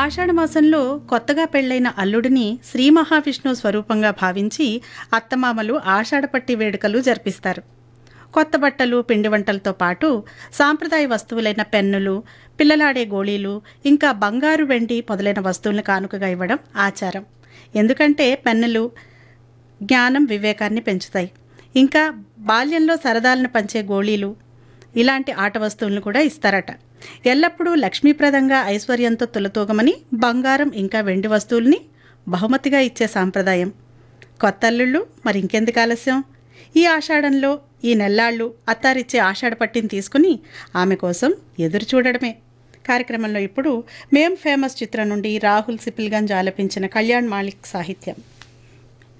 ఆషాఢ మాసంలో కొత్తగా పెళ్లైన అల్లుడిని శ్రీ మహావిష్ణువు స్వరూపంగా భావించి అత్తమామలు ఆషాఢపట్టి వేడుకలు జరిపిస్తారు కొత్త బట్టలు పిండి వంటలతో పాటు సాంప్రదాయ వస్తువులైన పెన్నులు పిల్లలాడే గోళీలు ఇంకా బంగారు వెండి మొదలైన వస్తువులను కానుకగా ఇవ్వడం ఆచారం ఎందుకంటే పెన్నులు జ్ఞానం వివేకాన్ని పెంచుతాయి ఇంకా బాల్యంలో సరదాలను పంచే గోళీలు ఇలాంటి ఆట వస్తువులను కూడా ఇస్తారట ఎల్లప్పుడూ లక్ష్మీప్రదంగా ఐశ్వర్యంతో తులతూగమని బంగారం ఇంకా వెండి వస్తువుల్ని బహుమతిగా ఇచ్చే సాంప్రదాయం కొత్త అల్లుళ్ళు మరి ఇంకెందుకు ఆలస్యం ఈ ఆషాఢంలో ఈ నెల్లాళ్ళు అత్తారిచ్చే ఆషాఢ పట్టిని తీసుకుని ఆమె కోసం ఎదురు చూడడమే కార్యక్రమంలో ఇప్పుడు మేం ఫేమస్ చిత్రం నుండి రాహుల్ సిపిల్గంజ్ ఆలపించిన కళ్యాణ్ మాలిక్ సాహిత్యం